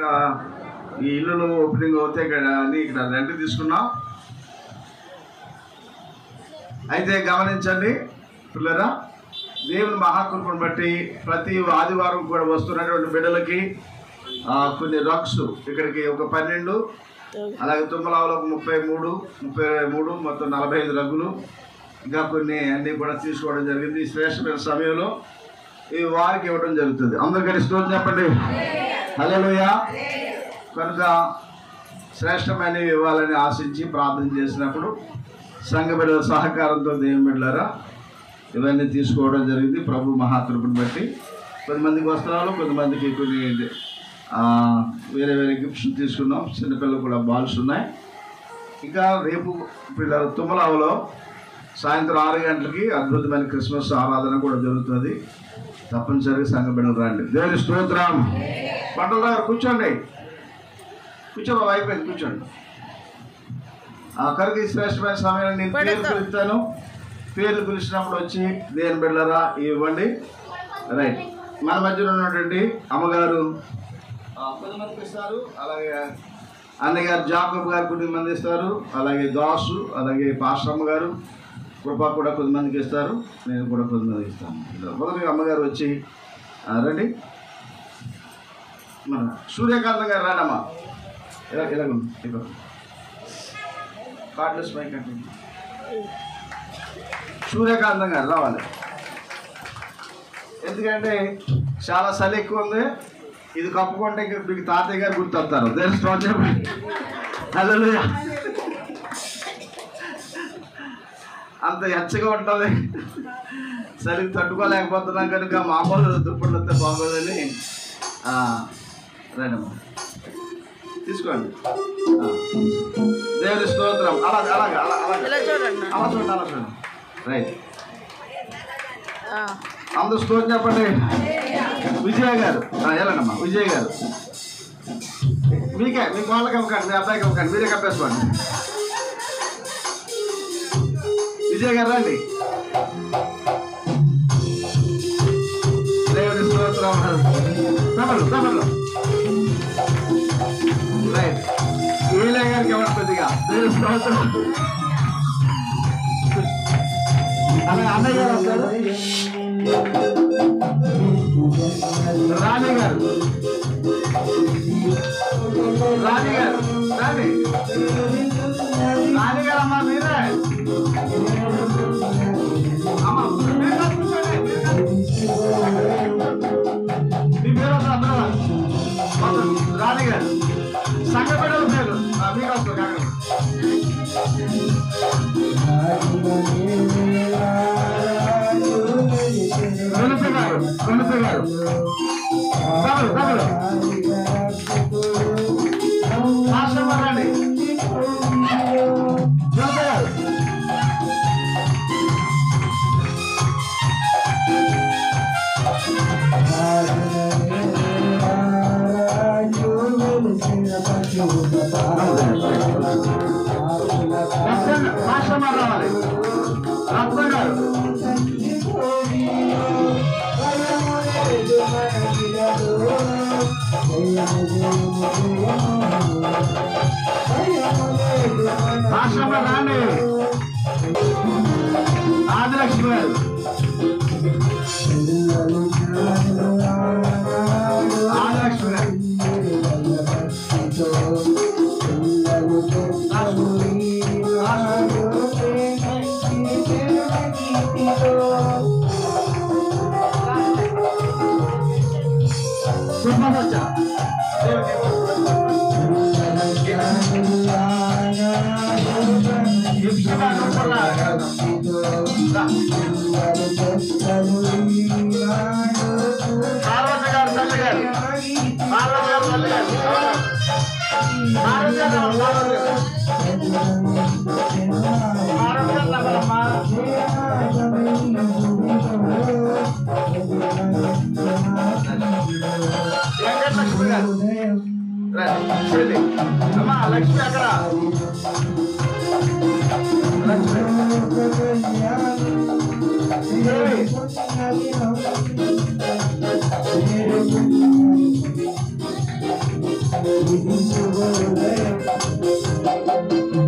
ఈ ఇల్లులు ఓపెనింగ్ అవుతే ఇక్కడ అన్ని ఇక్కడ రెంట్ తీసుకున్నాం అయితే గమనించండి పిల్లరా దేవుని మహాకృపను బట్టి ప్రతి ఆదివారం కూడా వస్తున్నటువంటి బిడ్డలకి ఆ, కొన్ని రక్స్ ఇక్కడికి ఒక పన్నెండు అలాగే తుమ్మలావులో ఒక ముప్పై మూడు ముప్పై మూడు మొత్తం నలభై ఐదు రగ్గులు ఇంకా కొన్ని అన్నీ కూడా తీసుకోవడం జరిగింది ఈ శ్రేష్టమైన సమయంలో ఈ వారికి ఇవ్వడం జరుగుతుంది అందరికీ స్టోర్ చెప్పండి హలోయ కనుక శ్రేష్టమైనవి ఇవ్వాలని ఆశించి ప్రార్థన చేసినప్పుడు సంఘ బిడ్డల సహకారంతో దేవుని బిడ్డలారా ఇవన్నీ తీసుకోవడం జరిగింది ప్రభు మహాకృపను బట్టి కొంతమందికి వస్త్రాలు కొంతమందికి కొన్ని ఆ, వేరే వేరే గిఫ్ట్స్ తీసుకున్నాం చిన్నపిల్లలు కూడా బాల్స్ ఉన్నాయి ఇంకా రేపు పిల్లల తుమ్మలావులో సాయంత్రం ఆరు గంటలకి అద్భుతమైన క్రిస్మస్ ఆరాధన కూడా జరుగుతుంది తప్పనిసరిగా సంఘ బిడ్డలు రండి దేవుని స్తోత్రం పంటల దగ్గర కూర్చోండి కూర్చో బాబు అయిపోయింది కూర్చోండి ఆఖరికి ఈ శ్రేష్టమైన సమయాన్ని నేను పేరు పిలుస్తాను పేర్లు పిలిచినప్పుడు వచ్చి దేని బిడ్డరా ఇవ్వండి రైట్ మన మధ్యలో ఉన్నటువంటి అమ్మగారు ఆ, కొంతమందికి ఇస్తారు అలాగే అన్నయ్య గారు జాకబ్ గారు కొద్దిమంది ఇస్తారు అలాగే దాసు అలాగే పాశ్రమ్మ గారు కృప కూడా కొంతమందికి ఇస్తారు నేను కూడా కొంతమందికి ఇస్తాను మొదటిగా అమ్మగారు వచ్చి ఆ, రండి మన సూర్యకాంతం గారు రాడమ్మా ఇలా ఇలాగుంది ఇదిగో కార్డ్లెస్ మైక్ అంటే సూర్యకాంతం గారు రావాలి ఎందుకంటే చాలా చలి ఎక్కువ ఉంది ఇది కప్పుకుంటే ఇంక మీకు తాతయ్య గారు గుర్తొస్తారు దేని స్టార్ట్ చెప్పండి హల్లెలూయా అంత హెచ్చగా ఉంటుంది చలికి తట్టుకోలేకపోతున్నాం కనుక మామూలు దుప్పట్లు వస్తే బాగోదని ఆ, రండమ్మా తీసుకోండి ఆ. దేవుని స్తోత్రం అలాగే అలాగే అలా అలాగే ఇలా చూడండి అలా చూడండి అలా చూడండి రైట్ ఆ, అందరూ స్తోత్రం చెప్పండి విజయ్ గారు ఆ, వెళ్ళండమ్మా విజయ్ గారు మీకే మీ వాళ్ళకి ఇవ్వకండి మీ అబ్బాయికి ఇవ్వకండి మీరే కప్పేసుకోండి విజయ్ గారు రండి దేవుని స్తోత్రం తమలు తమలు రైట్ వీలయ్య గారికి ఎవరు కొద్దిగా దేవుని స్తోత్రం అలాగే అన్నయ్య గారు వస్తారు రాణి గారు రాణి గారు రాణి రాణి గారు అమ్మా మీరే అమ్మా మీరు కాదు, కూర్చోండి, మీరు కాదు. మీ పేరు వస్తుంది అందరూ మొత్తం రాణి గారు సంఘ బిడ్డల పేరు ఆ, మీకు వస్తుంది కాకండి కొనుస గారు కొనుస గారు తమరు తమరు ఆశ్రమ రండి కొనుస గారు రత్న ఆశ్రమ రావాలి రత్న గారు ఆశ్రమ రాండి ఆదిలక్ష్మి గారు ఆదిలక్ష్మి గారు సుబ్బసచ్చ పార్వతి గారు తల్లి గారు పార్వతి గారు తల్లి గారు పార్వతి గారు పార్వతి గారు పార్వతి గారు తప్పలమ్మా. వెంకటలక్ష్మి గారు రండి, చెల్లి. అమ్మా లక్ష్మి అక్కడ లక్ష్మి దేవి. ఇది శుభోదయం